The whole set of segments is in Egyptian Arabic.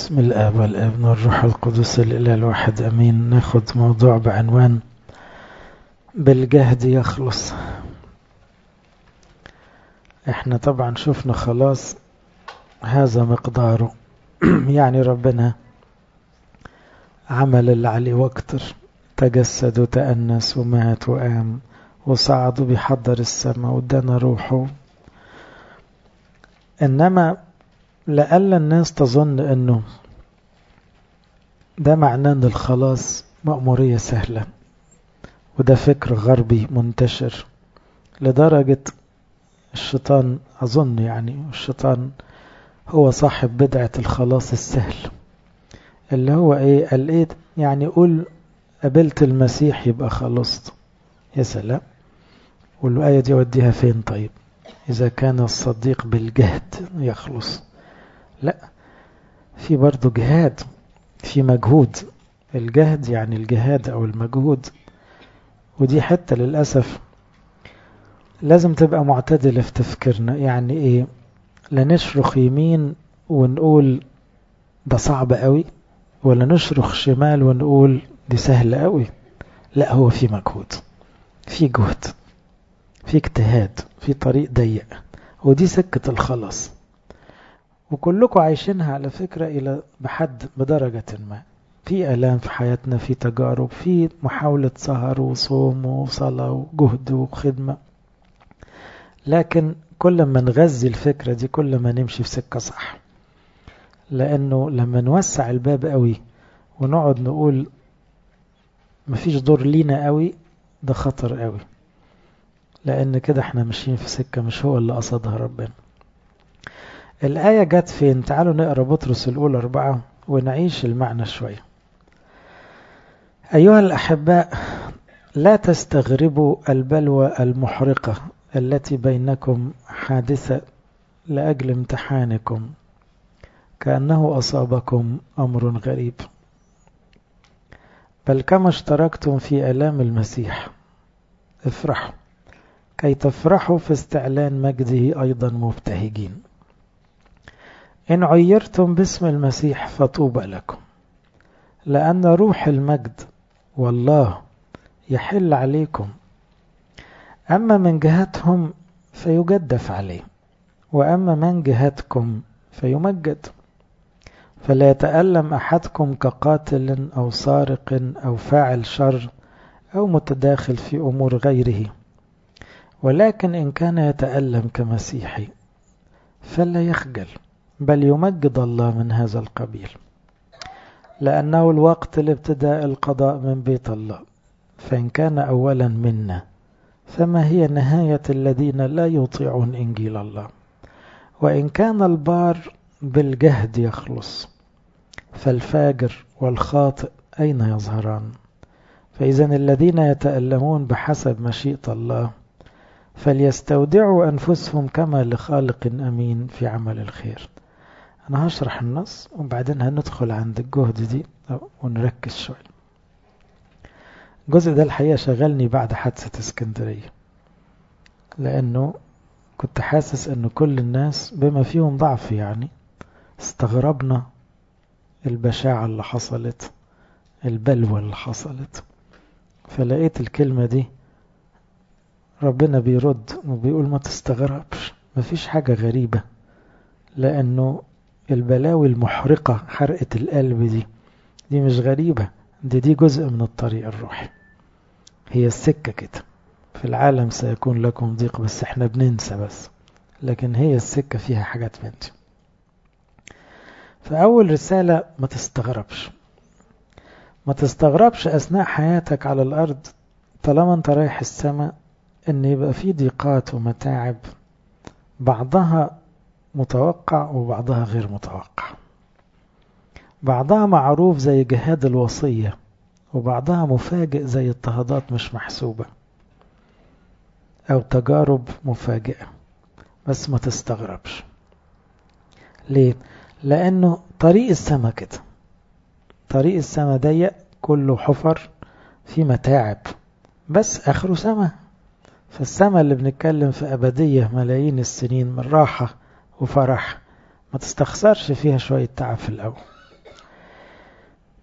بسم الآب والابن والروح القدس الإله الواحد أمين ناخد موضوع بعنوان بالجهد يخلص احنا طبعا شفنا خلاص هذا مقداره يعني ربنا عمل اللي عليه واكتر تجسد وتأنس ومات وقام وصعد وبيحضر السماء وادانا روحه انما لألا الناس تظن انه ده معناه ان الخلاص مأمورية سهلة وده فكر غربي منتشر لدرجة الشيطان أظن يعني الشيطان هو صاحب بدعة الخلاص السهل اللي هو ايه قال ايه يعني قول قابلت المسيح يبقى خلصت يا سلام والآية دي وديها فين طيب إذا كان الصديق بالجهد يخلص لا في برضه جهاد في مجهود الجهد يعني الجهاد أو المجهود ودي حتة للأسف لازم تبقى معتدلة في تفكيرنا يعني إيه لا نشرخ يمين ونقول ده صعب قوي ولا نشرخ شمال ونقول دي سهلة قوي لا هو في مجهود في جهد في اجتهاد في طريق ضيق ودي سكة الخلاص وكلكم عايشينها على فكرة إلى بحد بدرجة ما في ألام في حياتنا في تجارب في محاولة سهر وصوم وصلاة وجهد وخدمة لكن كل ما نغذي الفكرة دي كل ما نمشي في سكة صح لأنه لما نوسع الباب قوي ونقعد نقول مفيش دور لينا قوي ده خطر قوي لأن كده احنا ماشيين في سكة مش هو اللي قصدها ربنا الآية جت فين تعالوا نقرأ بطرس الأولى أربعة ونعيش المعنى شوية أيها الأحباء لا تستغربوا البلوى المحرقة التي بينكم حادثة لأجل امتحانكم كأنه أصابكم أمر غريب بل كما اشتركتم في ألام المسيح افرحوا كي تفرحوا في استعلان مجده أيضا مبتهجين إن عيرتم باسم المسيح فطوبى لكم لأن روح المجد والله يحل عليكم أما من جهتهم فيجدف عليه وأما من جهتكم فيمجد فلا يتألم أحدكم كقاتل أو سارق أو فاعل شر أو متداخل في أمور غيره ولكن إن كان يتألم كمسيحي فلا يخجل بل يمجد الله من هذا القبيل لأنه الوقت لابتداء القضاء من بيت الله فإن كان أولا منا فما هي نهاية الذين لا يطيعون إنجيل الله وإن كان البار بالجهد يخلص فالفاجر والخاطئ أين يظهران فإذا الذين يتألمون بحسب مشيئة الله فليستودعوا أنفسهم كما لخالق أمين في عمل الخير أنا هشرح النص وبعدين هندخل عند الجهد دي ونركز شوي الجزء ده الحقيقة شغلني بعد حادثة اسكندرية لأنه كنت حاسس أن كل الناس بما فيهم ضعف يعني استغربنا البشاعة اللي حصلت البلوى اللي حصلت فلقيت الكلمة دي ربنا بيرد وبيقول ما تستغربش مفيش حاجة غريبة لأنه البلاوي المحرقة حرقة القلب دي دي مش غريبة دي دي جزء من الطريق الروحي هي السكة كده في العالم سيكون لكم ضيق بس احنا بننسى بس لكن هي السكة فيها حاجات من دي فأول رسالة ما تستغربش ما تستغربش أثناء حياتك على الأرض طالما انت رايح السماء ان يبقى في ضيقات ومتاعب بعضها متوقع وبعضها غير متوقع بعضها معروف زي جهاد الوصية وبعضها مفاجئ زي اضطهادات مش محسوبة أو تجارب مفاجئة بس ما تستغربش ليه؟ لأنه طريق السما كده طريق السما ضيق كله حفر في متاعب بس آخره سما فالسما اللي بنتكلم في أبدية ملايين السنين من راحة وفرح ما تستخسرش فيها شوية تعب في الأول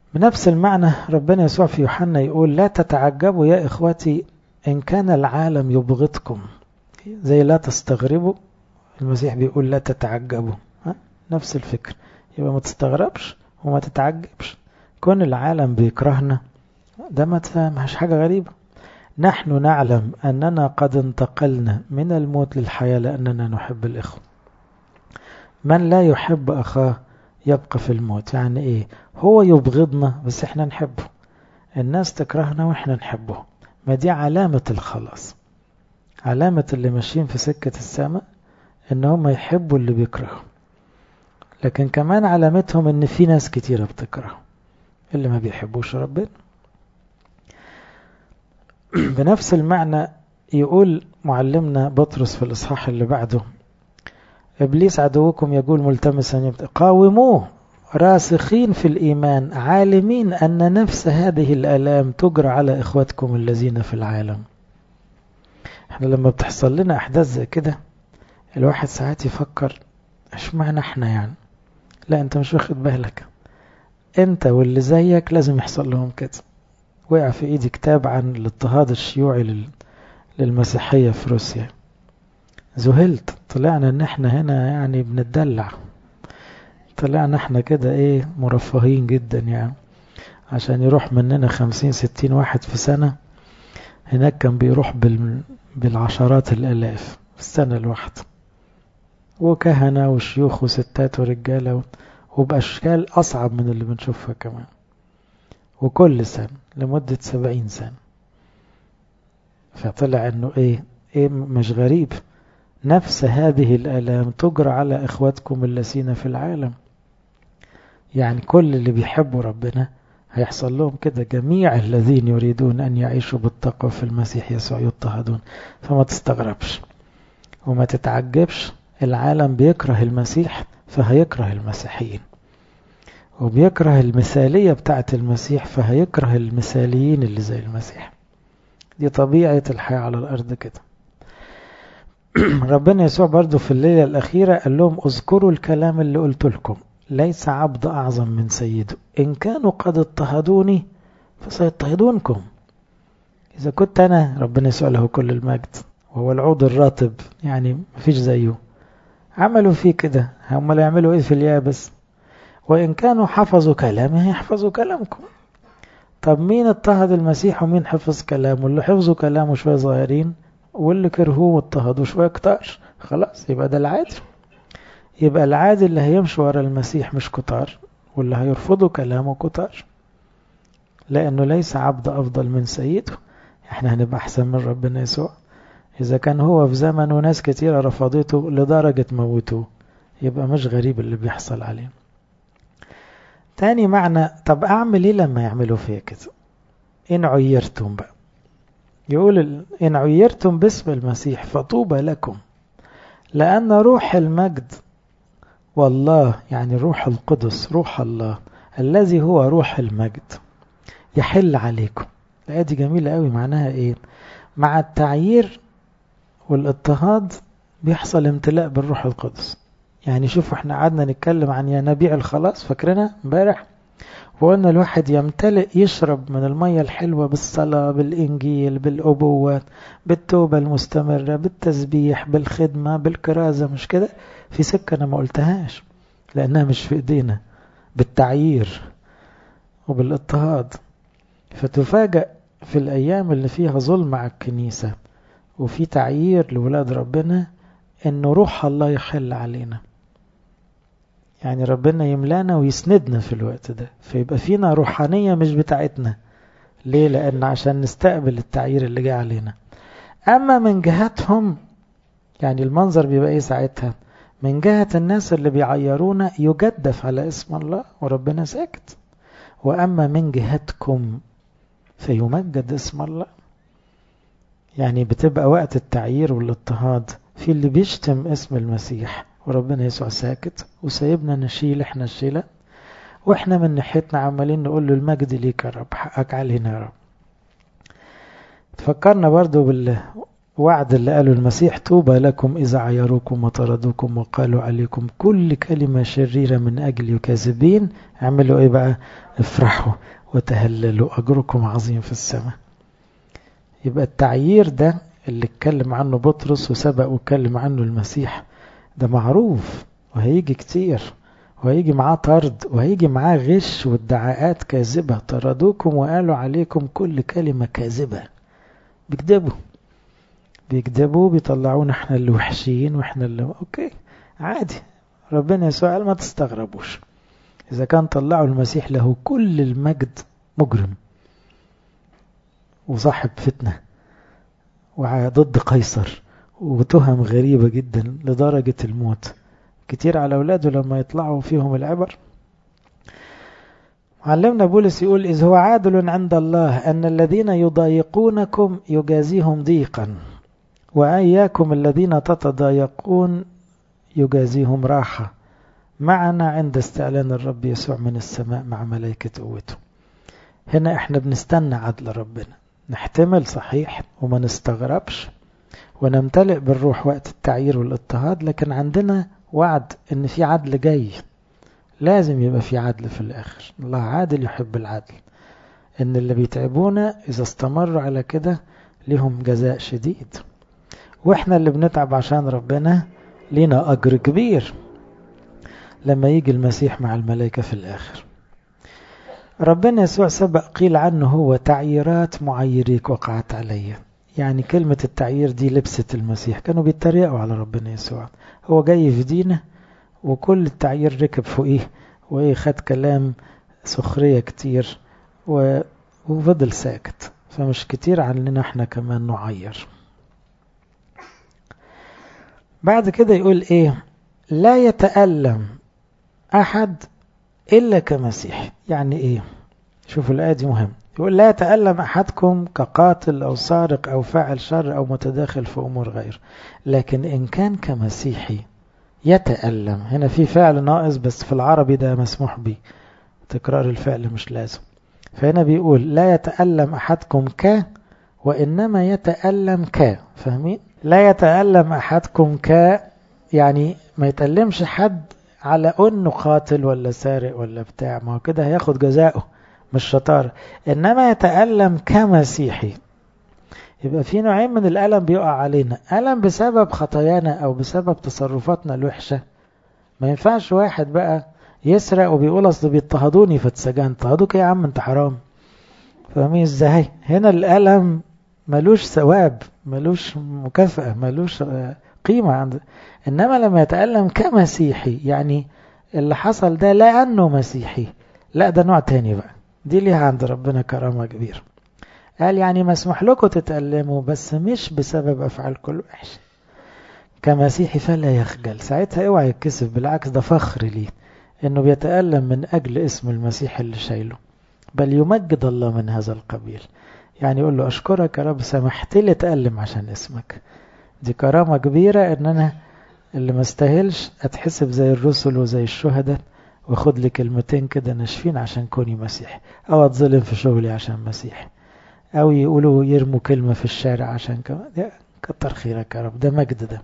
بنفس المعنى ربنا يسوع في يوحنا يقول لا تتعجبوا يا إخوتي إن كان العالم يبغضكم زي لا تستغربوا المسيح بيقول لا تتعجبوا ها؟ نفس الفكر يبقى ما تستغربش وما تتعجبش كون العالم بيكرهنا ده ما تفهمش حاجة غريبة نحن نعلم أننا قد انتقلنا من الموت للحياة لأننا نحب الإخوة من لا يحب أخاه يبقى في الموت يعني إيه هو يبغضنا بس إحنا نحبه الناس تكرهنا وإحنا نحبه ما دي علامة الخلاص علامة اللي ماشيين في سكة السماء إن هم يحبوا اللي بيكرهوا لكن كمان علامتهم إن في ناس كتيرة بتكره اللي ما بيحبوش ربنا بنفس المعنى يقول معلمنا بطرس في الإصحاح اللي بعده إبليس عدوكم يقول ملتمسا يبت... قاوموه راسخين في الإيمان عالمين أن نفس هذه الألام تجرى على إخوتكم الذين في العالم احنا لما بتحصل لنا أحداث زي كده الواحد ساعات يفكر ايش معنى احنا يعني لا انت مش واخد بالك انت واللي زيك لازم يحصل لهم كده وقع في ايدي كتاب عن الاضطهاد الشيوعي للمسيحية في روسيا ذهلت طلعنا ان احنا هنا يعني بنتدلع طلعنا احنا كده ايه مرفهين جدا يعني عشان يروح مننا خمسين ستين واحد في سنة هناك كان بيروح بال... بالعشرات الالاف في السنة الواحدة وكهنة وشيوخ وستات ورجالة وبأشكال أصعب من اللي بنشوفها كمان وكل سنة لمدة سبعين سنة فطلع انه ايه ايه مش غريب نفس هذه الآلام تجرى على إخواتكم الذين في العالم يعني كل اللي بيحبوا ربنا هيحصل لهم كده جميع الذين يريدون أن يعيشوا بالتقوى في المسيح يسوع يضطهدون فما تستغربش وما تتعجبش العالم بيكره المسيح فهيكره المسيحيين وبيكره المثالية بتاعت المسيح فهيكره المثاليين اللي زي المسيح دي طبيعة الحياة على الأرض كده ربنا يسوع برضو في الليلة الأخيرة قال لهم اذكروا الكلام اللي قلت لكم ليس عبد أعظم من سيده إن كانوا قد اضطهدوني فسيضطهدونكم إذا كنت أنا ربنا يسوع له كل المجد وهو العود الراتب يعني مفيش زيه عملوا فيه كده هم اللي يعملوا إيه في اليابس وإن كانوا حفظوا كلامي هيحفظوا كلامكم طب مين اضطهد المسيح ومين حفظ كلامه اللي حفظوا كلامه شوية صغيرين واللي كرهوه واضطهدوا شوية كتار خلاص يبقى ده العادل يبقى العادل اللي هيمشي ورا المسيح مش كتار واللي هيرفضوا كلامه كتار لأنه ليس عبد أفضل من سيده احنا هنبقى أحسن من ربنا يسوع إذا كان هو في زمن وناس كتيرة رفضته لدرجة موتوه يبقى مش غريب اللي بيحصل عليه تاني معنى طب أعمل إيه لما يعملوا فيا كده إن عيرتم بقى يقول إن عيرتم باسم المسيح فطوبى لكم لأن روح المجد والله يعني روح القدس روح الله الذي هو روح المجد يحل عليكم الآية دي جميلة قوي معناها إيه مع التعيير والاضطهاد بيحصل امتلاء بالروح القدس يعني شوفوا احنا قعدنا نتكلم عن ينابيع الخلاص فاكرنا امبارح وقلنا الواحد يمتلئ يشرب من المية الحلوة بالصلاة بالإنجيل بالأبوة بالتوبة المستمرة بالتسبيح بالخدمة بالكرازة مش كده في سكة أنا ما قلتهاش لأنها مش في إيدينا بالتعيير وبالاضطهاد فتفاجأ في الأيام اللي فيها ظلم على الكنيسة وفي تعيير لولاد ربنا إن روح الله يحل علينا يعني ربنا يملانا ويسندنا في الوقت ده فيبقى فينا روحانية مش بتاعتنا ليه لأن عشان نستقبل التعيير اللي جاي علينا أما من جهتهم يعني المنظر بيبقى إيه ساعتها من جهة الناس اللي بيعيرونا يجدف على اسم الله وربنا ساكت وأما من جهتكم فيمجد اسم الله يعني بتبقى وقت التعيير والاضطهاد في اللي بيشتم اسم المسيح وربنا يسوع ساكت وسايبنا نشيل احنا الشيلة واحنا من ناحيتنا عمالين نقول له المجد ليك يا رب حقك علينا يا رب تفكرنا برضو بال وعد اللي قاله المسيح طوبى لكم إذا عيروكم وطردوكم وقالوا عليكم كل كلمة شريرة من أجل كاذبين اعملوا إيه بقى افرحوا وتهللوا أجركم عظيم في السماء يبقى التعيير ده اللي اتكلم عنه بطرس وسبق واتكلم عنه المسيح ده معروف وهيجي كتير وهيجي معاه طرد وهيجي معاه غش وادعاءات كاذبة طردوكم وقالوا عليكم كل كلمة كاذبة بيكذبوا بيكذبوا بيطلعونا احنا اللي وحشين واحنا اللي اوكي عادي ربنا يسوع قال ما تستغربوش اذا كان طلعوا المسيح له كل المجد مجرم وصاحب فتنة وضد قيصر وتهم غريبة جدا لدرجة الموت كتير على أولاده لما يطلعوا فيهم العبر علمنا بولس يقول إذ هو عادل عند الله أن الذين يضايقونكم يجازيهم ضيقا وأياكم الذين تتضايقون يجازيهم راحة معنا عند استعلان الرب يسوع من السماء مع ملائكة قوته هنا احنا بنستنى عدل ربنا نحتمل صحيح وما نستغربش ونمتلئ بالروح وقت التعيير والاضطهاد لكن عندنا وعد ان في عدل جاي لازم يبقى في عدل في الاخر الله عادل يحب العدل ان اللي بيتعبونا اذا استمروا على كده لهم جزاء شديد واحنا اللي بنتعب عشان ربنا لينا اجر كبير لما يجي المسيح مع الملائكة في الاخر ربنا يسوع سبق قيل عنه هو تعييرات معيريك وقعت علي يعني كلمة التعيير دي لبست المسيح كانوا بيتريقوا على ربنا يسوع هو جاي في دينه وكل التعيير ركب فوقيه وايه خد كلام سخرية كتير و... وفضل ساكت فمش كتير عننا احنا كمان نعير بعد كده يقول ايه لا يتألم احد الا كمسيح يعني ايه شوفوا الآية دي مهم يقول لا يتألم أحدكم كقاتل أو سارق أو فاعل شر أو متداخل في أمور غير لكن إن كان كمسيحي يتألم هنا في فعل ناقص بس في العربي ده مسموح به تكرار الفعل مش لازم فهنا بيقول لا يتألم أحدكم ك وإنما يتألم ك فاهمين لا يتألم أحدكم ك يعني ما يتألمش حد على أنه قاتل ولا سارق ولا بتاع ما هو كده هياخد جزاؤه مش شطارة إنما يتألم كمسيحي يبقى في نوعين من الألم بيقع علينا ألم بسبب خطايانا أو بسبب تصرفاتنا الوحشة ما ينفعش واحد بقى يسرق وبيقول أصل بيضطهدوني فاتسجنت اضطهدوك يا عم انت حرام فاهمين ازاي هنا الألم ملوش ثواب ملوش مكافأة ملوش قيمة عند إنما لما يتألم كمسيحي يعني اللي حصل ده لا أنه مسيحي لا ده نوع تاني بقى دي ليها عند ربنا كرامة كبيرة قال يعني مسموح لكم تتألموا بس مش بسبب أفعالكم الوحشة كمسيحي فلا يخجل ساعتها اوعى يتكسف بالعكس ده فخر ليه انه بيتألم من اجل اسم المسيح اللي شايله بل يمجد الله من هذا القبيل يعني يقول له اشكرك يا رب سمحت لي اتألم عشان اسمك دي كرامة كبيرة ان انا اللي ما استاهلش اتحسب زي الرسل وزي الشهداء واخد لي كلمتين كده ناشفين عشان كوني مسيح او اتظلم في شغلي عشان مسيح او يقولوا يرموا كلمة في الشارع عشان كمان كتر خيرك يا رب ده مجد ده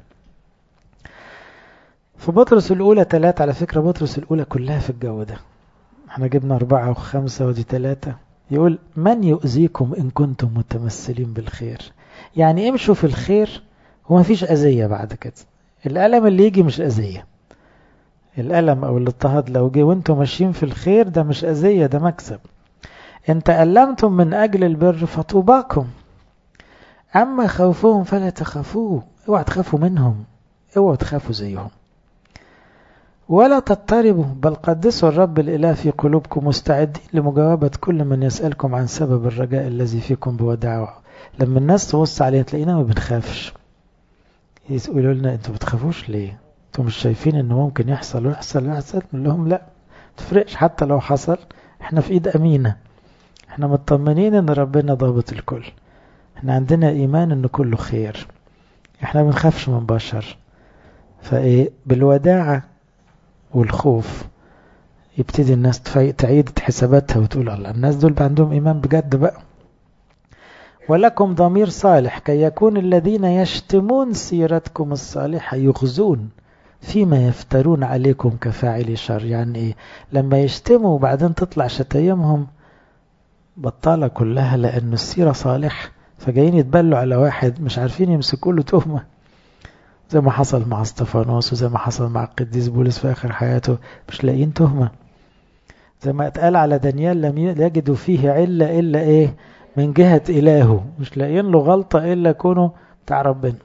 في بطرس الأولى ثلاثة على فكرة بطرس الأولى كلها في الجو ده احنا جبنا أربعة وخمسة ودي ثلاثة يقول من يؤذيكم إن كنتم متمثلين بالخير يعني امشوا في الخير وما فيش أذية بعد كده الألم اللي يجي مش أذية الألم أو الاضطهاد لو جه وانتم ماشيين في الخير ده مش أذية ده مكسب إن تألمتم من أجل البر فطوباكم أما خوفهم فلا تخافوه اوعى تخافوا منهم اوعى تخافوا زيهم ولا تضطربوا بل قدسوا الرب الإله في قلوبكم مستعدين لمجاوبة كل من يسألكم عن سبب الرجاء الذي فيكم بوداعه لما الناس تبص علينا تلاقينا ما بنخافش يقولوا لنا انتوا بتخافوش ليه انتوا مش شايفين انه ممكن يحصل ويحصل ويحصل نقول لهم لا تفرقش حتى لو حصل احنا في ايد امينه احنا مطمنين ان ربنا ضابط الكل احنا عندنا ايمان ان كله خير احنا ما بنخافش من بشر فايه بالوداعه والخوف يبتدي الناس تعيد حساباتها وتقول الله الناس دول عندهم ايمان بجد بقى ولكم ضمير صالح كي يكون الذين يشتمون سيرتكم الصالحة يخزون فيما يفترون عليكم كفاعل شر يعني إيه لما يشتموا وبعدين تطلع شتايمهم بطالة كلها لأن السيرة صالح فجايين يتبلوا على واحد مش عارفين يمسكوا له تهمة زي ما حصل مع استفانوس وزي ما حصل مع القديس بولس في آخر حياته مش لاقيين تهمة زي ما اتقال على دانيال لم يجدوا فيه علة إلا إيه من جهة إلهه مش لاقيين له غلطة إلا كونه بتاع ربنا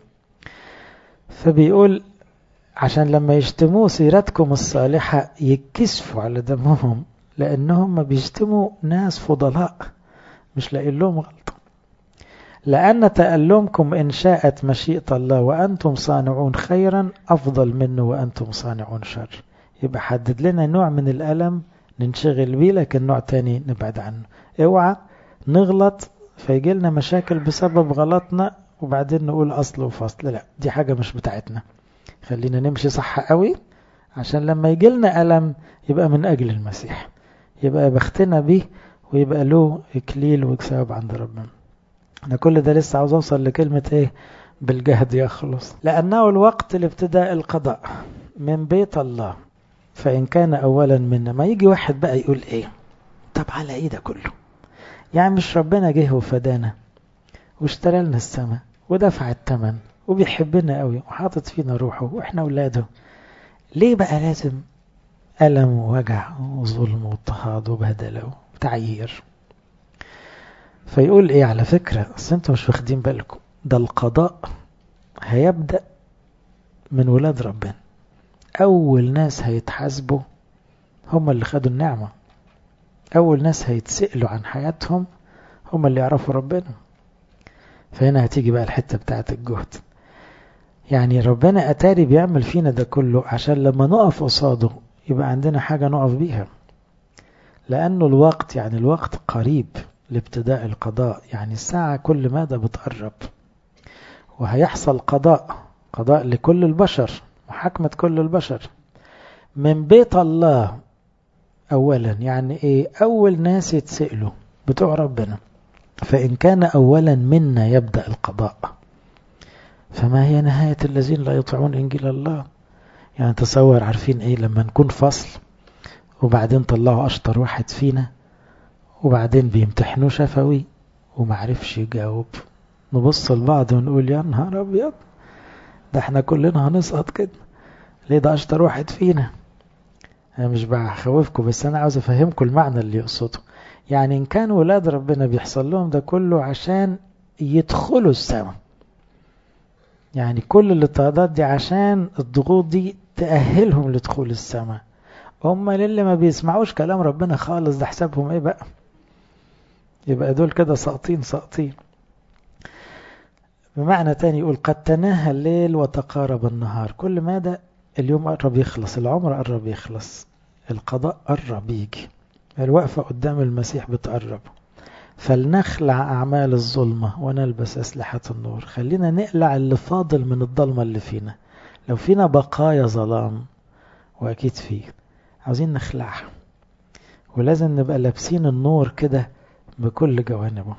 فبيقول عشان لما يشتموا سيرتكم الصالحة يكسفوا على دمهم لأنهم بيشتموا ناس فضلاء مش لاقيين لهم غلطة لأن تألمكم إن شاءت مشيئة الله وأنتم صانعون خيرا أفضل منه وأنتم صانعون شر يبقى حدد لنا نوع من الألم ننشغل بيه لكن نوع تاني نبعد عنه اوعى نغلط فيجي لنا مشاكل بسبب غلطنا وبعدين نقول أصل وفصل لا دي حاجة مش بتاعتنا خلينا نمشي صح قوي عشان لما يجي لنا ألم يبقى من أجل المسيح يبقى بختنا به ويبقى له إكليل وكساب عند ربنا أنا كل ده لسه عاوز أوصل لكلمة إيه بالجهد يخلص لأنه الوقت لابتداء القضاء من بيت الله فإن كان أولا منا ما يجي واحد بقى يقول إيه طب على إيه ده كله يعني مش ربنا جه وفدانا واشترى لنا السماء ودفع الثمن وبيحبنا قوي وحاطط فينا روحه واحنا اولاده ليه بقى لازم ألم ووجع وظلم واضطهاد وبهدلة وتعيير فيقول ايه على فكرة اصل انتوا مش واخدين بالكم ده القضاء هيبدأ من ولاد ربنا اول ناس هيتحاسبوا هم اللي خدوا النعمة اول ناس هيتسألوا عن حياتهم هم اللي يعرفوا ربنا فهنا هتيجي بقى الحتة بتاعت الجهد يعني ربنا أتاري بيعمل فينا ده كله عشان لما نقف قصاده يبقى عندنا حاجة نقف بيها لأنه الوقت يعني الوقت قريب لابتداء القضاء يعني الساعة كل ماذا بتقرب وهيحصل قضاء قضاء لكل البشر محاكمة كل البشر من بيت الله أولا يعني إيه أول ناس يتسألوا بتوع ربنا فإن كان أولا منا يبدأ القضاء فما هي نهاية الذين لا يطيعون إنجيل الله يعني تصور عارفين إيه لما نكون فصل وبعدين طلعوا أشطر واحد فينا وبعدين بيمتحنوه شفوي ومعرفش يجاوب نبص لبعض ونقول يا نهار أبيض ده احنا كلنا هنسقط كده ليه ده أشطر واحد فينا أنا مش بخوفكم بس أنا عاوز أفهمكم المعنى اللي يقصده يعني إن كان ولاد ربنا بيحصل لهم ده كله عشان يدخلوا السماء يعني كل الاضطهادات دي عشان الضغوط دي تأهلهم لدخول السماء هم اللي ما بيسمعوش كلام ربنا خالص ده حسابهم ايه بقى يبقى دول كده ساقطين ساقطين بمعنى تاني يقول قد تناهى الليل وتقارب النهار كل ما ده اليوم قرب يخلص العمر قرب يخلص القضاء قرب يجي الوقفة قدام المسيح بتقرب فلنخلع أعمال الظلمة ونلبس أسلحة النور خلينا نقلع اللي فاضل من الضلمة اللي فينا لو فينا بقايا ظلام وأكيد فيه عاوزين نخلعها ولازم نبقى لابسين النور كده بكل جوانبه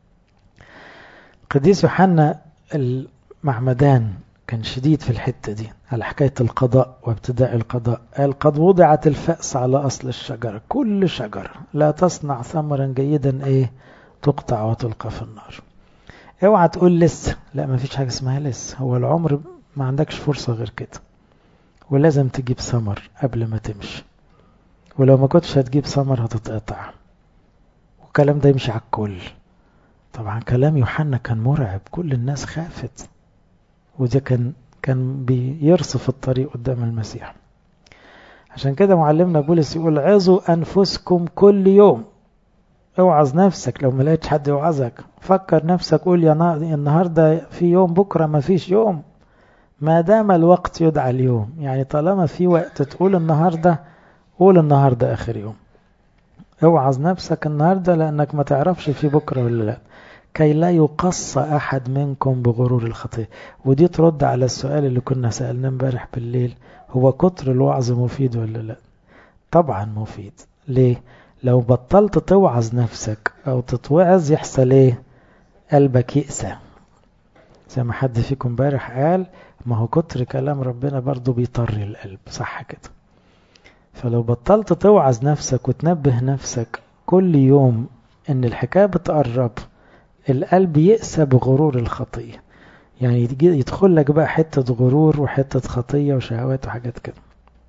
قديس يوحنا المعمدان كان شديد في الحتة دي على حكاية القضاء وابتداء القضاء قال قد وضعت الفأس على أصل الشجرة كل شجرة لا تصنع ثمرا جيدا ايه تقطع وتلقى في النار اوعى تقول لسه لا ما فيش حاجة اسمها لسه هو العمر ما عندكش فرصة غير كده ولازم تجيب ثمر قبل ما تمشي ولو ما كنتش هتجيب ثمر هتتقطع والكلام ده يمشي على الكل طبعا كلام يوحنا كان مرعب كل الناس خافت وده كان كان بيرصف الطريق قدام المسيح عشان كده معلمنا بولس يقول عظوا أنفسكم كل يوم اوعظ نفسك لو ما لقيتش حد يوعظك فكر نفسك قول يا النهاردة في يوم بكرة ما فيش يوم ما دام الوقت يدعى اليوم يعني طالما في وقت تقول النهاردة قول النهاردة آخر يوم اوعظ نفسك النهاردة لأنك ما تعرفش في بكرة ولا لا كي لا يقص أحد منكم بغرور الخطية ودي ترد على السؤال اللي كنا سألناه امبارح بالليل هو كتر الوعظ مفيد ولا لا طبعا مفيد ليه لو بطلت توعظ نفسك أو تتوعظ يحصل ايه قلبك يقسى زي ما حد فيكم امبارح قال ما هو كتر كلام ربنا برضه بيطري القلب صح كده فلو بطلت توعظ نفسك وتنبه نفسك كل يوم ان الحكاية بتقرب القلب يقسى بغرور الخطية يعني يدخل لك بقى حتة غرور وحتة خطية وشهوات وحاجات كده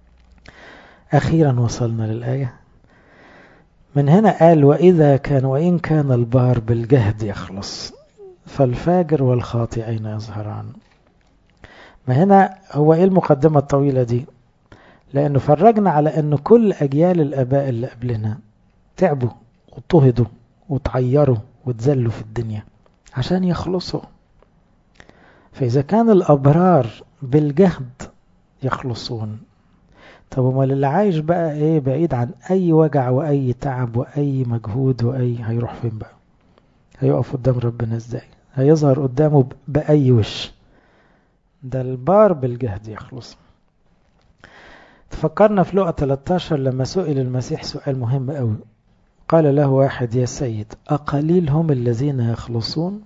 أخيرا وصلنا للآية من هنا قال وإذا كان وإن كان البار بالجهد يخلص فالفاجر والخاطئ أين يظهران ما هنا هو إيه المقدمة الطويلة دي لأنه فرجنا على أن كل أجيال الآباء اللي قبلنا تعبوا واضطهدوا وتعيروا وتزلوا في الدنيا عشان يخلصوا فإذا كان الأبرار بالجهد يخلصون طب امال اللي عايش بقى ايه بعيد عن اي وجع واي تعب واي مجهود واي هيروح فين بقى هيقف قدام ربنا ازاي هيظهر قدامه باي وش ده البار بالجهد يخلص تفكرنا في لقى 13 لما سئل المسيح سؤال مهم قوي قال له واحد يا سيد أقليل هم الذين يخلصون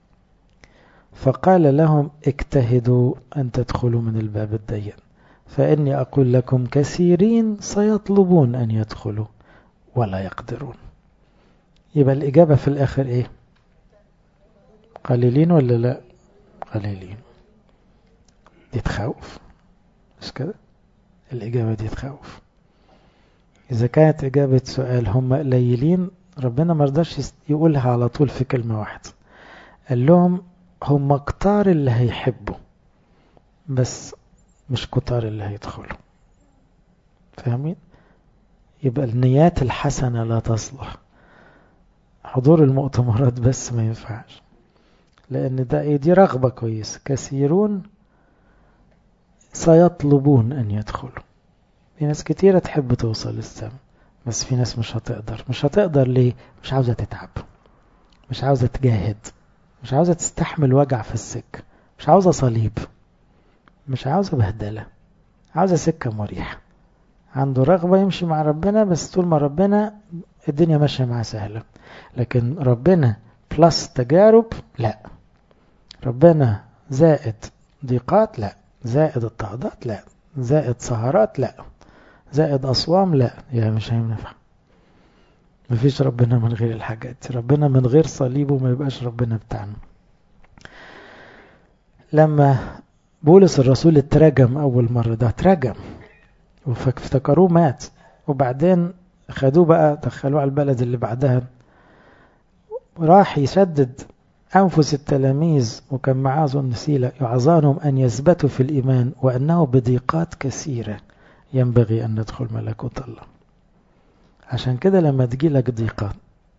فقال لهم اجتهدوا أن تدخلوا من الباب الضيق فإني أقول لكم كثيرين سيطلبون أن يدخلوا ولا يقدرون يبقى الإجابة في الآخر إيه قليلين ولا لا قليلين دي تخوف مش كده الإجابة دي تخوف إذا كانت إجابة سؤال هم قليلين ربنا مرضاش يقولها على طول في كلمة واحدة قال لهم هم كتار اللي هيحبوا بس مش كتار اللي هيدخلوا فاهمين يبقى النيات الحسنة لا تصلح حضور المؤتمرات بس ما ينفعش لأن ده دي رغبة كويسة كثيرون سيطلبون أن يدخلوا في ناس كتيرة تحب توصل للسماء بس في ناس مش هتقدر مش هتقدر ليه مش عاوزة تتعب مش عاوزة تجاهد مش عاوزة تستحمل وجع في السكة مش عاوزة صليب مش عاوزة بهدلة عاوزة سكة مريحة عنده رغبة يمشي مع ربنا بس طول ما ربنا الدنيا ماشية معاه سهلة لكن ربنا بلس تجارب لا ربنا زائد ضيقات لا زائد اضطهادات لا زائد سهرات لا زائد أصوام لا يا مش هينفع مفيش ربنا من غير الحاجات ربنا من غير صليبه ما يبقاش ربنا بتاعنا لما بولس الرسول اترجم أول مرة ده اترجم وافتكروه مات وبعدين خدوه بقى دخلوه على البلد اللي بعدها راح يسدد أنفس التلاميذ وكان معاه ظن سيلة يعظانهم أن يثبتوا في الإيمان وأنه بضيقات كثيرة ينبغي أن ندخل ملكوت الله عشان كده لما تجيلك ضيقات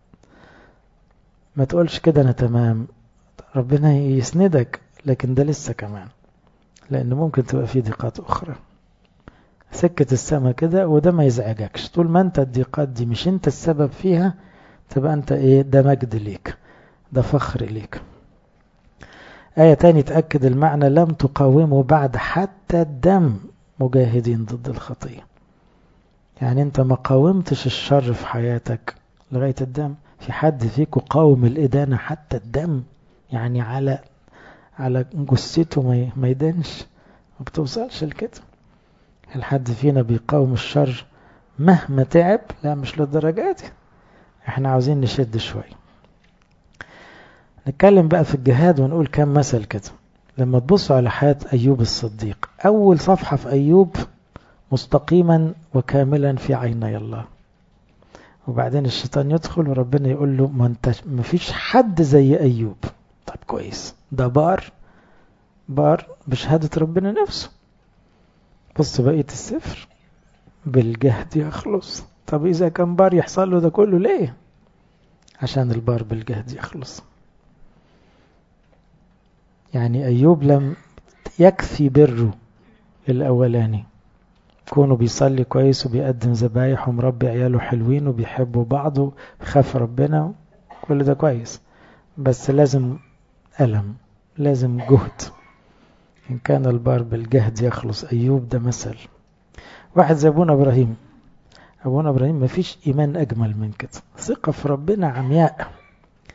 ما تقولش كده أنا تمام ربنا يسندك لكن ده لسه كمان لأن ممكن تبقى في ضيقات أخرى سكة السما كده وده ما يزعجكش طول ما أنت الضيقات دي مش أنت السبب فيها تبقى أنت إيه ده مجد ليك ده فخر ليك آية تاني تأكد المعنى لم تقاوموا بعد حتى الدم مجاهدين ضد الخطية يعني أنت ما قاومتش الشر في حياتك لغاية الدم في حد فيكم قاوم الإدانة حتى الدم يعني على على جثته ما يدنش ما بتوصلش لكده هل حد فينا بيقاوم الشر مهما تعب لا مش للدرجات احنا عاوزين نشد شويه نتكلم بقى في الجهاد ونقول كم مثل كده لما تبصوا على حياة أيوب الصديق أول صفحة في أيوب مستقيما وكاملا في عيني الله وبعدين الشيطان يدخل وربنا يقول له ما انت مفيش حد زي أيوب طب كويس ده بار بار بشهادة ربنا نفسه بص بقية السفر بالجهد يخلص طب إذا كان بار يحصل له ده كله ليه عشان البار بالجهد يخلص يعني أيوب لم يكفي بره الأولاني كونه بيصلي كويس وبيقدم ذبايح ومربي عياله حلوين وبيحبوا بعض وخاف ربنا كل ده كويس بس لازم ألم لازم جهد إن كان البار بالجهد يخلص أيوب ده مثل واحد زي أبونا إبراهيم أبونا إبراهيم مفيش إيمان أجمل من كده ثقة في ربنا عمياء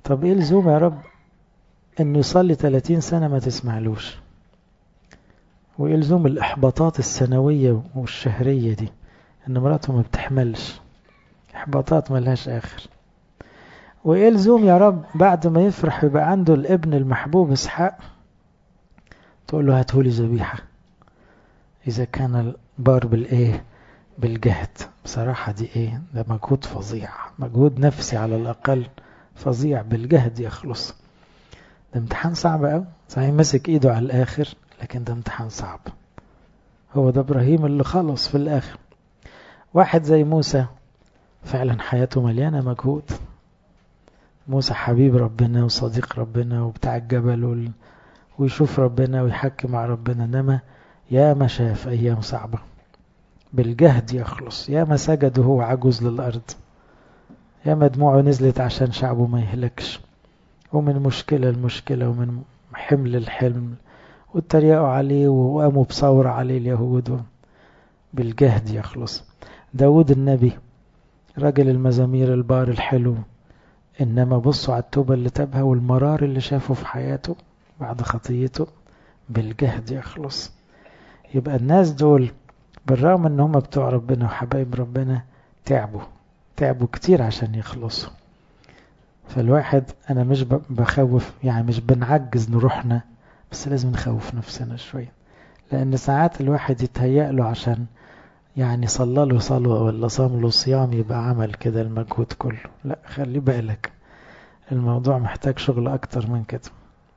طب ايه لزوم يا رب انه يصلي 30 سنة ما تسمعلوش وايه لزوم الاحباطات السنوية والشهرية دي ان مراته ما بتحملش احباطات ملهاش اخر وايه لزوم يا رب بعد ما يفرح يبقى عنده الابن المحبوب اسحاق تقول له هاتهولي ذبيحة اذا كان البار بالايه بالجهد بصراحة دي ايه ده مجهود فظيع مجهود نفسي على الاقل فظيع بالجهد يخلص ده امتحان صعب قوي صحيح مسك ايده على الاخر لكن ده امتحان صعب هو ده ابراهيم اللي خلص في الاخر واحد زي موسى فعلا حياته مليانة مجهود موسى حبيب ربنا وصديق ربنا وبتاع الجبل وال... ويشوف ربنا ويحكي مع ربنا انما يا ما شاف ايام صعبة بالجهد يخلص يا ما سجد وهو عجوز للارض يا ما دموعه نزلت عشان شعبه ما يهلكش ومن مشكلة لمشكلة ومن حمل الحلم واتريقوا عليه وقاموا بثورة عليه اليهود بالجهد يخلص داود النبي رجل المزامير البار الحلو إنما بصوا على التوبة اللي تابها والمرار اللي شافه في حياته بعد خطيته بالجهد يخلص يبقى الناس دول بالرغم ان هم بتوع ربنا وحبايب ربنا تعبوا تعبوا كتير عشان يخلصوا فالواحد انا مش بخوف يعني مش بنعجز نروحنا بس لازم نخوف نفسنا شوية لان ساعات الواحد يتهيأ له عشان يعني صلى له صلوة ولا صام له صيام يبقى عمل كده المجهود كله لا خلي بالك الموضوع محتاج شغل اكتر من كده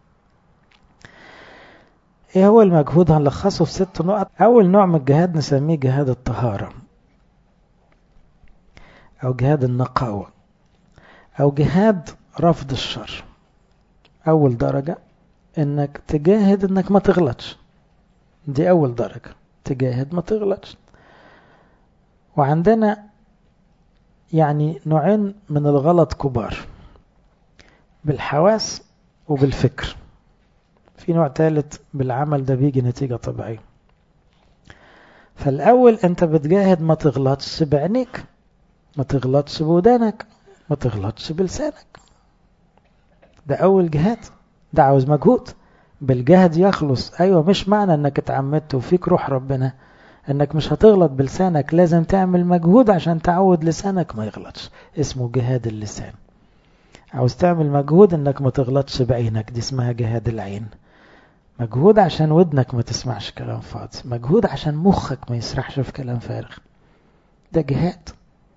ايه هو المجهود هنلخصه في ست نقط اول نوع من الجهاد نسميه جهاد الطهارة او جهاد النقاوة او جهاد رفض الشر اول درجة انك تجاهد انك ما تغلطش دي اول درجة تجاهد ما تغلطش وعندنا يعني نوعين من الغلط كبار بالحواس وبالفكر في نوع ثالث بالعمل ده بيجي نتيجة طبيعية فالأول أنت بتجاهد ما تغلطش بعينيك ما تغلطش بودانك ما تغلطش بلسانك ده أول جهاد ده عاوز مجهود بالجهد يخلص أيوة مش معنى أنك اتعمدت وفيك روح ربنا أنك مش هتغلط بلسانك لازم تعمل مجهود عشان تعود لسانك ما يغلطش اسمه جهاد اللسان عاوز تعمل مجهود انك ما تغلطش بعينك دي اسمها جهاد العين مجهود عشان ودنك ما تسمعش كلام فاضي مجهود عشان مخك ما يسرحش في كلام فارغ ده جهاد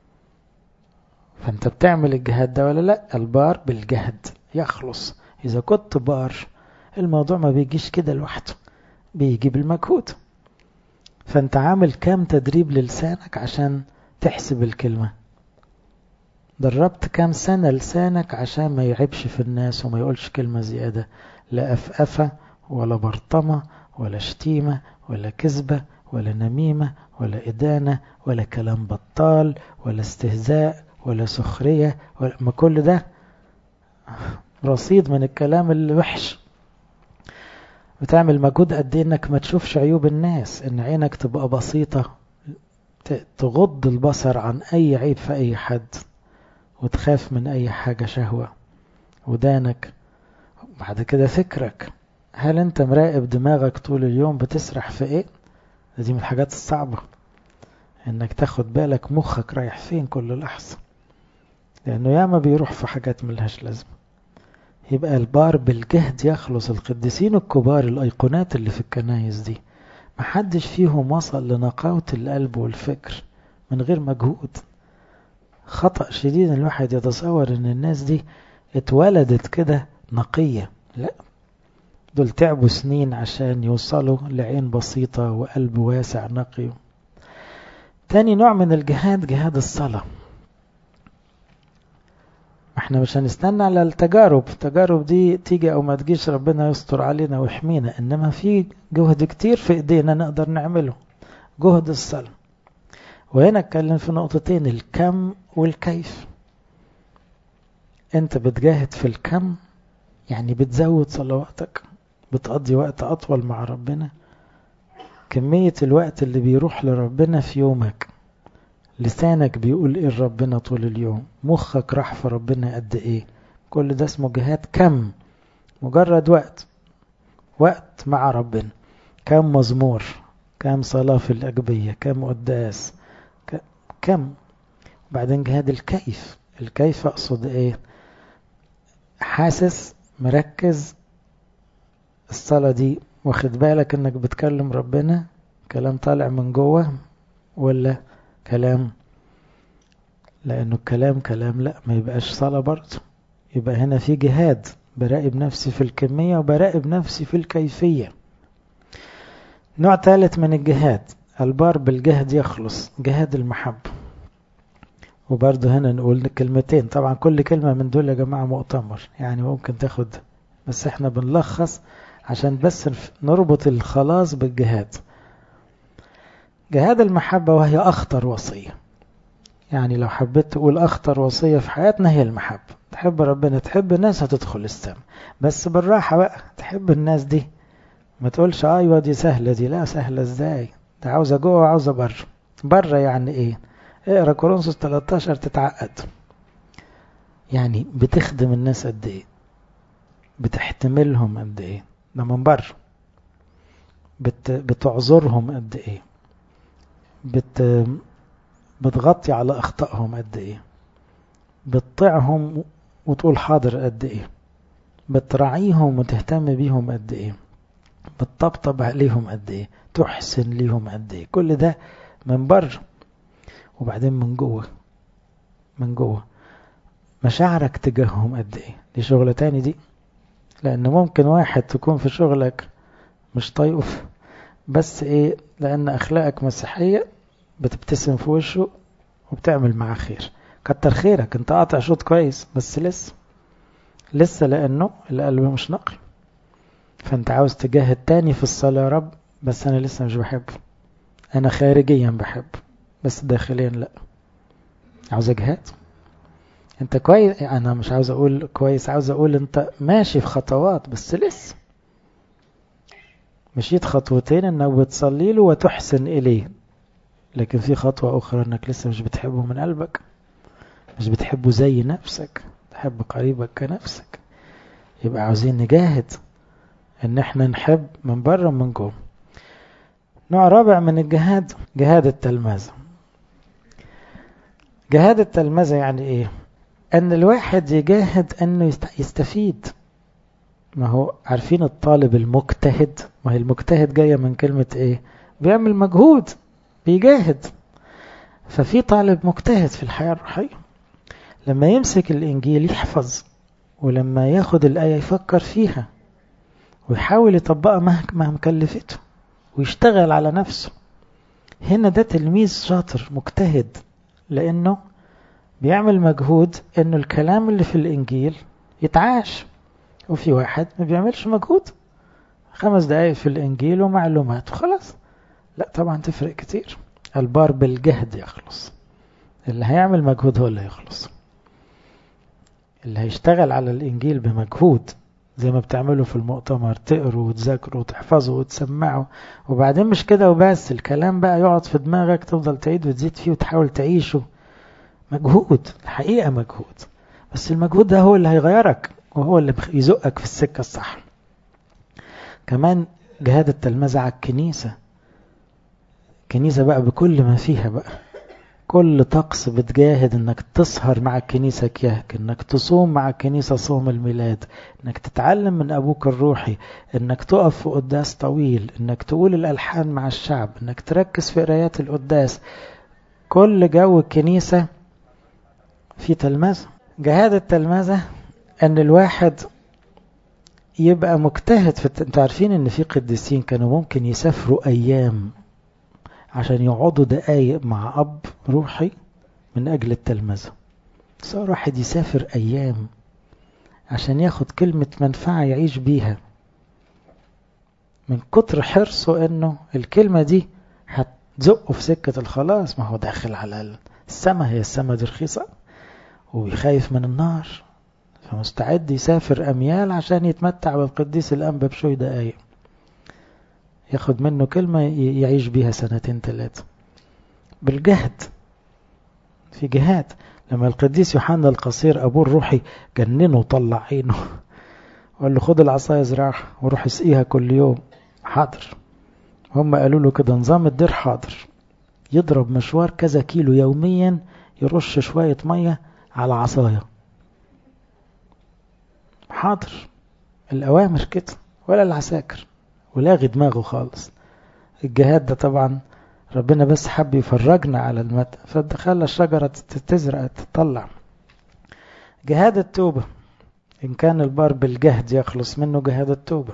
فانت بتعمل الجهاد ده ولا لا البار بالجهد يخلص اذا كنت بار الموضوع ما بيجيش كده لوحده بيجي بالمجهود فانت عامل كام تدريب للسانك عشان تحسب الكلمة دربت كام سنة لسانك عشان ما يعيبش في الناس وما يقولش كلمة زيادة لا أفأفة ولا برطمة ولا شتيمة ولا كذبة ولا نميمة ولا إدانة ولا كلام بطال ولا استهزاء ولا سخرية ولا ما كل ده رصيد من الكلام اللي وحش بتعمل مجهود قد ايه انك ما تشوفش عيوب الناس ان عينك تبقى بسيطة تغض البصر عن اي عيب في اي حد وتخاف من اي حاجة شهوة ودانك بعد كده فكرك هل انت مراقب دماغك طول اليوم بتسرح في ايه دي من الحاجات الصعبة انك تاخد بالك مخك رايح فين كل لحظة لانه ياما بيروح في حاجات ملهاش لازمة يبقى البار بالجهد يخلص القديسين الكبار الايقونات اللي في الكنايس دي محدش فيهم وصل لنقاوة القلب والفكر من غير مجهود خطأ شديد الواحد يتصور ان الناس دي اتولدت كده نقية لا دول تعبوا سنين عشان يوصلوا لعين بسيطة وقلب واسع نقي تاني نوع من الجهاد جهاد الصلاة احنا مش هنستنى على التجارب التجارب دي تيجي او ما تجيش ربنا يستر علينا ويحمينا انما في جهد كتير في ايدينا نقدر نعمله جهد الصلاة وهنا اتكلم في نقطتين الكم والكيف انت بتجاهد في الكم يعني بتزود صلواتك بتقضي وقت أطول مع ربنا كمية الوقت اللي بيروح لربنا في يومك لسانك بيقول ايه ربنا طول اليوم مخك راح في ربنا قد ايه كل ده اسمه جهاد كم مجرد وقت وقت مع ربنا كم مزمور كم صلاة في الأجبية كم قداس كم بعدين جهاد الكيف الكيف أقصد إيه حاسس مركز الصلاة دي واخد بالك انك بتكلم ربنا كلام طالع من جوه ولا كلام لانه الكلام كلام لا ما يبقاش صلاة برضه يبقى هنا في جهاد براقب نفسي في الكمية وبراقب نفسي في الكيفية نوع ثالث من الجهاد البار بالجهد يخلص جهاد المحبة وبرضه هنا نقول كلمتين طبعا كل كلمة من دول يا جماعة مؤتمر يعني ممكن تاخد بس احنا بنلخص عشان بس نربط الخلاص بالجهاد جهاد المحبة وهي أخطر وصية يعني لو حبيت تقول أخطر وصية في حياتنا هي المحبة تحب ربنا تحب الناس هتدخل السماء بس بالراحة بقى تحب الناس دي ما تقولش ايوه دي سهلة دي لا سهلة ازاي ده عاوزة جوه وعاوزة بره بره يعني ايه اقرا كورنثوس 13 تتعقد يعني بتخدم الناس قد ايه بتحتملهم قد ايه ده من بره بت بتعذرهم قد ايه بت بتغطي على اخطائهم قد ايه بتطيعهم وتقول حاضر قد ايه بتراعيهم وتهتم بيهم قد ايه بتطبطب عليهم قد ايه تحسن ليهم قد ايه كل ده من بره وبعدين من جوه من جوه مشاعرك تجاههم قد ايه دي شغلة تاني دي لان ممكن واحد تكون في شغلك مش طايقه بس ايه لان اخلاقك مسيحية بتبتسم في وشه وبتعمل معاه خير كتر خيرك انت قاطع شوط كويس بس لسه لسه لانه القلب مش نقي فانت عاوز تجاهد تاني في الصلاة يا رب بس انا لسه مش بحبه انا خارجيا بحبه بس داخليا لا عاوز اجهاد انت كويس انا مش عاوز اقول كويس عاوز اقول انت ماشي في خطوات بس لسه مشيت خطوتين انك بتصلي له وتحسن اليه لكن في خطوة اخرى انك لسه مش بتحبه من قلبك مش بتحبه زي نفسك تحب قريبك كنفسك يبقى عاوزين نجاهد ان احنا نحب من بره ومن جوه نوع رابع من الجهاد جهاد التلمذة جهاد التلمذة يعني ايه ان الواحد يجاهد انه يستفيد ما هو عارفين الطالب المجتهد ما هي المجتهد جاية من كلمة ايه بيعمل مجهود بيجاهد ففي طالب مجتهد في الحياة الروحية لما يمسك الإنجيل يحفظ ولما ياخد الآية يفكر فيها ويحاول يطبقها مهما مكلفته ويشتغل على نفسه هنا ده تلميذ شاطر مجتهد لأنه بيعمل مجهود أنه الكلام اللي في الإنجيل يتعاش وفي واحد ما بيعملش مجهود خمس دقايق في الإنجيل ومعلومات وخلاص لا طبعا تفرق كتير البار بالجهد يخلص اللي هيعمل مجهود هو اللي هيخلص اللي هيشتغل على الإنجيل بمجهود زي ما بتعملوا في المؤتمر تقروا وتذاكروا وتحفظوا وتسمعوا وبعدين مش كده وبس الكلام بقى يقعد في دماغك تفضل تعيد وتزيد فيه وتحاول تعيشه مجهود الحقيقة مجهود بس المجهود ده هو اللي هيغيرك وهو اللي يزقك في السكة الصح كمان جهاد التلمذة على الكنيسة الكنيسة بقى بكل ما فيها بقى كل طقس بتجاهد انك تسهر مع الكنيسة كياك انك تصوم مع الكنيسة صوم الميلاد انك تتعلم من ابوك الروحي انك تقف في قداس طويل انك تقول الالحان مع الشعب انك تركز في قرايات القداس كل جو الكنيسة في تلمذة جهاد التلمذة ان الواحد يبقى مجتهد في انتوا عارفين ان في قديسين كانوا ممكن يسافروا ايام عشان يقعدوا دقايق مع أب روحي من أجل التلمذة صار واحد يسافر أيام عشان ياخد كلمة منفعة يعيش بيها من كتر حرصه انه الكلمة دي هتزقه في سكة الخلاص ما هو داخل على السماء هي السماء دي رخيصة وبيخايف من النار فمستعد يسافر أميال عشان يتمتع بالقديس الأنبا بشوي دقايق ياخد منه كلمة يعيش بيها سنتين ثلاثة بالجهد في جهاد لما القديس يوحنا القصير أبوه الروحي جننه وطلع عينه وقال له خد العصاية زراعها وروح اسقيها كل يوم حاضر هم قالوا له كده نظام الدير حاضر يضرب مشوار كذا كيلو يوميا يرش شوية مية على عصاية حاضر الأوامر كده ولا العساكر ولاغي دماغه خالص الجهاد ده طبعا ربنا بس حب يفرجنا على المدى فخلى الشجرة تزرع تطلع جهاد التوبة إن كان البار بالجهد يخلص منه جهاد التوبة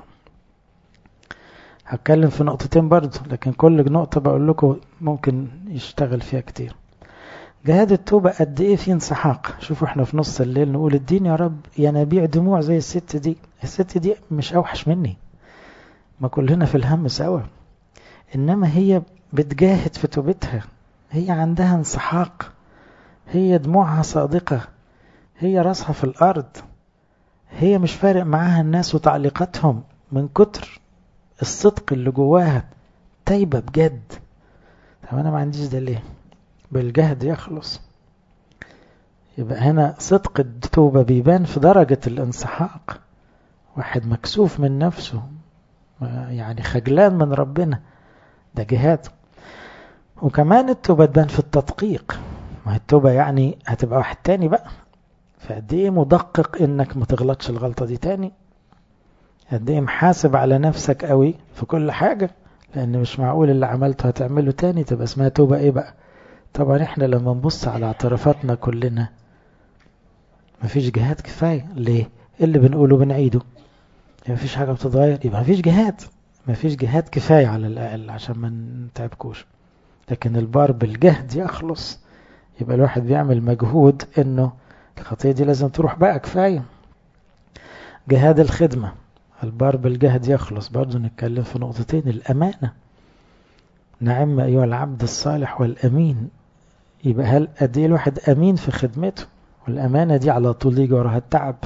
هتكلم في نقطتين برضو لكن كل نقطة بقول لكم ممكن يشتغل فيها كتير جهاد التوبة قد ايه في انسحاق شوفوا احنا في نص الليل نقول الدين يا رب ينابيع دموع زي الست دي الست دي مش اوحش مني ما كلنا في الهم سوا انما هي بتجاهد في توبتها هي عندها انسحاق هي دموعها صادقة هي راسها في الارض هي مش فارق معاها الناس وتعليقاتهم من كتر الصدق اللي جواها تايبة بجد طب انا ما عنديش ده ليه بالجهد يخلص يبقى هنا صدق التوبة بيبان في درجة الانسحاق واحد مكسوف من نفسه يعني خجلان من ربنا ده جهاد وكمان التوبة تبان في التدقيق ما التوبة يعني هتبقى واحد تاني بقى فقد ايه مدقق انك ما تغلطش الغلطة دي تاني قد ايه محاسب على نفسك قوي في كل حاجة لان مش معقول اللي عملته هتعمله تاني تبقى اسمها توبة ايه بقى طبعا احنا لما نبص على اعترافاتنا كلنا مفيش جهاد كفاية ليه اللي بنقوله بنعيده مفيش حاجة بتتغير يبقى مفيش جهاد مفيش جهاد كفاية على الأقل عشان ما نتعبكوش لكن البار بالجهد يخلص يبقى الواحد بيعمل مجهود انه الخطية دي لازم تروح بقى كفاية جهاد الخدمة البار بالجهد يخلص برضو نتكلم في نقطتين الأمانة نعم أيها العبد الصالح والأمين يبقى هل قد ايه الواحد أمين في خدمته والأمانة دي على طول يجي وراها التعب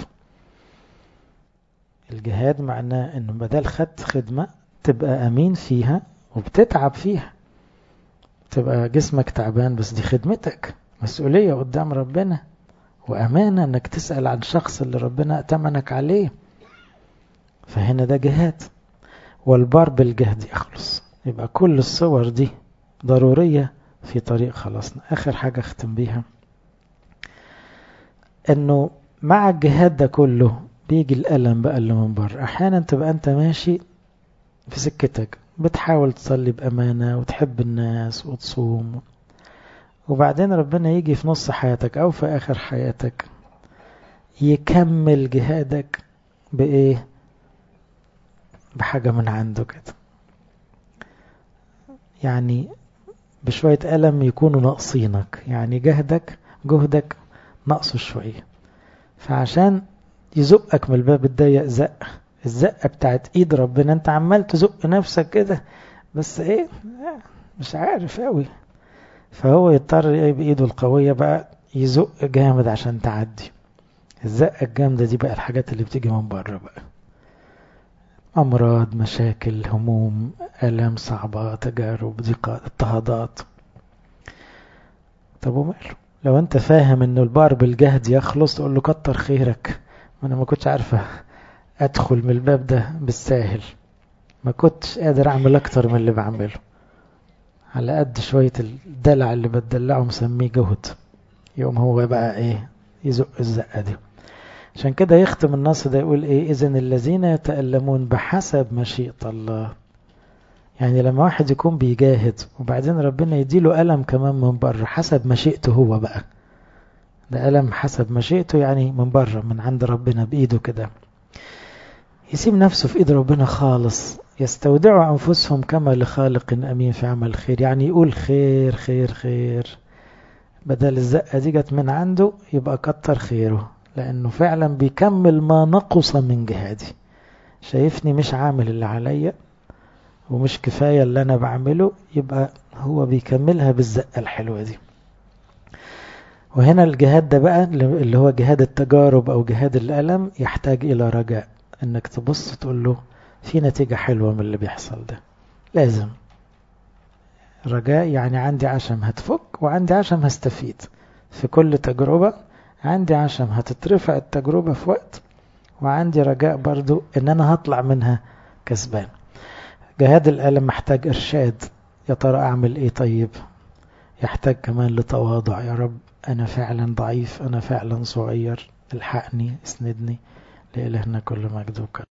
الجهاد معناه انه بدل خدت خدمة تبقى أمين فيها وبتتعب فيها تبقى جسمك تعبان بس دي خدمتك مسؤولية قدام ربنا وأمانة انك تسأل عن شخص اللي ربنا اتمنك عليه فهنا ده جهاد والبار بالجهد يخلص يبقى كل الصور دي ضرورية في طريق خلاصنا آخر حاجة اختم بيها انه مع الجهاد ده كله بيجي الألم بقى اللي من بره أحيانا تبقى أنت ماشي في سكتك بتحاول تصلي بأمانة وتحب الناس وتصوم وبعدين ربنا يجي في نص حياتك أو في آخر حياتك يكمل جهادك بإيه بحاجة من عنده كده يعني بشوية ألم يكونوا ناقصينك يعني جهدك جهدك ناقصه شوية فعشان يزقك من الباب الضيق زق الزقة بتاعت ايد ربنا انت عمال تزق نفسك كده بس ايه مش عارف قوي فهو يضطر ايه بايده القوية بقى يزق جامد عشان تعدي الزقة الجامدة دي بقى الحاجات اللي بتيجي من بره بقى أمراض مشاكل هموم ألم صعبة تجارب ضيقات اضطهادات طب وماله لو انت فاهم انه البار بالجهد يخلص تقول له كتر خيرك ما انا ما كنتش عارفة ادخل من الباب ده بالساهل ما كنتش قادر اعمل اكتر من اللي بعمله على قد شوية الدلع اللي بتدلعه مسميه جهد يوم هو بقى ايه يزق الزقة دي عشان كده يختم النص ده يقول ايه اذن الذين يتألمون بحسب مشيئة الله يعني لما واحد يكون بيجاهد وبعدين ربنا يديله ألم كمان من بره حسب مشيئته هو بقى ده ألم حسب مشيئته يعني من بره من عند ربنا بإيده كده يسيب نفسه في إيد ربنا خالص يستودعوا أنفسهم كما لخالق أمين في عمل خير يعني يقول خير خير خير بدل الزقة دي جت من عنده يبقى كتر خيره لأنه فعلا بيكمل ما نقص من جهادي شايفني مش عامل اللي عليا ومش كفاية اللي أنا بعمله يبقى هو بيكملها بالزقة الحلوة دي وهنا الجهاد ده بقى اللي هو جهاد التجارب أو جهاد الألم يحتاج إلى رجاء إنك تبص تقول له في نتيجة حلوة من اللي بيحصل ده لازم رجاء يعني عندي عشم هتفك وعندي عشم هستفيد في كل تجربة عندي عشم هتترفع التجربة في وقت وعندي رجاء برضو ان انا هطلع منها كسبان جهاد الألم محتاج إرشاد يا ترى أعمل إيه طيب يحتاج كمان لتواضع يا رب أنا فعلا ضعيف أنا فعلا صغير الحقني اسندني لإلهنا كل مجد وكرم